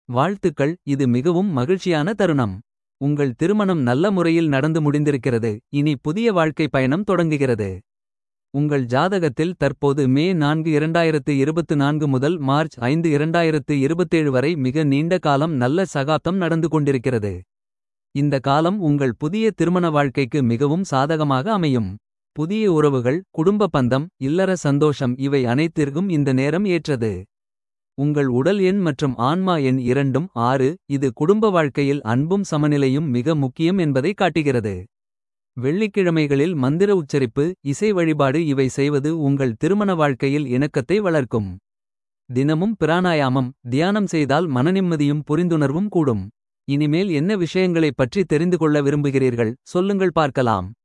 வாழ்த்துக்கள் இது மிகவும் மகிழ்ச்சியான தருணம். உங்கள் திருமணம் நல்ல முறையில் நடந்து முடிந்திருக்கிறது. இனி புதிய வாழ்க்கை பயணம் தொடங்குகிறது. உங்கள் ஜாதகத்தில் தற்போது மே 4 2024 முதல் மார்ச் 5 2027 வரை மிக நீண்ட காலம் நல்ல சகாப்தம் நடந்து கொண்டிருக்கிறது. இந்த காலம் உங்கள் புதிய திருமண வாழ்க்கைக்கு மிகவும் சாதகமாக அமையும். புதிய உறவுகள் குடும்ப பந்தம் இல்லற சந்தோஷம் இவை அனைத்திற்கும் இந்த நேரம் ஏற்றது. உங்கள் உடல் எண் மற்றும் ஆன்மா எண் இரண்டும் ஆறு இது குடும்ப வாழ்க்கையில் அன்பும் சமநிலையும் மிக முக்கியம் என்பதை காட்டுகிறது. வெள்ளிக்கிழமைகளில் மந்திர உச்சரிப்பு இசை வழிபாடு இவை செய்வது உங்கள் திருமண வாழ்க்கையில் இணக்கத்தை வளர்க்கும். தினமும் பிராணாயாமம் தியானம் செய்தால் மனநிம்மதியும் புரிந்துணர்வும் கூடும். இனிமேல் என்ன விஷயங்களைப் பற்றி தெரிந்து கொள்ள விரும்புகிறீர்கள் சொல்லுங்கள் பார்க்கலாம்.